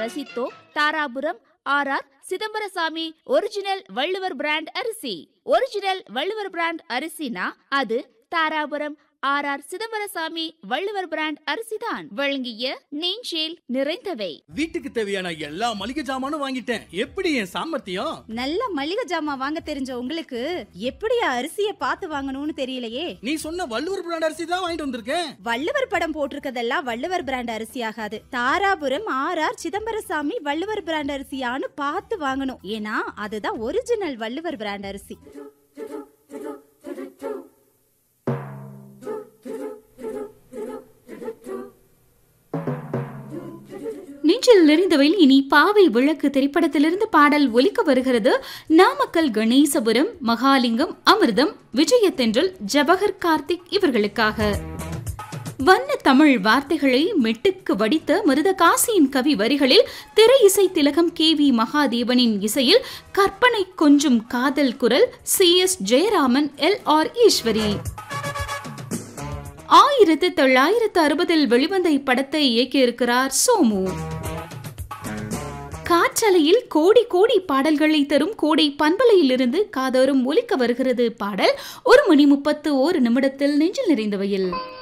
வசித்தோம் Dharapuram R R Chidambarasamy original Valluvar brand அரிசி original Valluvar brand அரிசினா அது Dharapuram R R Chidambarasamy Valluvar brand அரிசிதான் வழங்கிய நெஞ்சேல் நிறைந்தவை வீட்டுக்கு தேவையான எல்லா மளிகை ஜாமானும் வாங்கிட்டேன் எப்படி என் சாமர்த்தியம் நல்ல மளிகை ஜாமான் வாங்க தெரிஞ்ச உங்களுக்கு எப்படியா அரிசிய பார்த்து வாங்கணும்னு தெரியலையே நீ சொன்ன வள்ளுவர் பிராண்ட் அரிசி தான் வாங்கிட்டு வந்திருக்கேன் வள்ளுவர் படம் போட்டிருக்கதெல்லாம் வள்ளுவர் பிராண்ட் அரிசி ஆகாது Dharapuram R R Chidambarasamy Valluvar brand அரிசியான்னு பார்த்து வாங்கணும் ஏன்னா அதுதான் ஒரிஜினல் வள்ளுவர் பிராண்ட் அரிசி நெஞ்சில் நிறைந்தவையில் இனி பாவை விளக்கு திரைப்படத்திலிருந்து பாடல் ஒலிக்க வருகிறது நாமக்கல் கணேசபுரம் மகாலிங்கம் அமிர்தம் விஜயத்தென்றல் ஜபகர் கார்த்திக் இவர்களுக்காக வண்ண தமிழ் வார்த்தைகளை மெட்டுக்கு வடித்த மருதகாசியின் கவி வரிகளில் திரை இசை திலகம் கே வி மகாதேவனின் இசையில் கற்பனை கொஞ்சும் காதல் குரல் C S Jayaraman L R Eswari ஆயிரத்து தொள்ளாயிரத்து அறுபதில் வெளிவந்த இப்படத்தை இயக்கியிருக்கிறார் சோமு காற்றலையில் கோடி கோடி பாடல்களை தரும் கோடை பண்பலையிலிருந்து காதோறும் ஒலிக்க வருகிறது பாடல் ஒரு மணி முப்பத்து ஓரு நிமிடத்தில் நெஞ்சில் நிறைந்தவையில்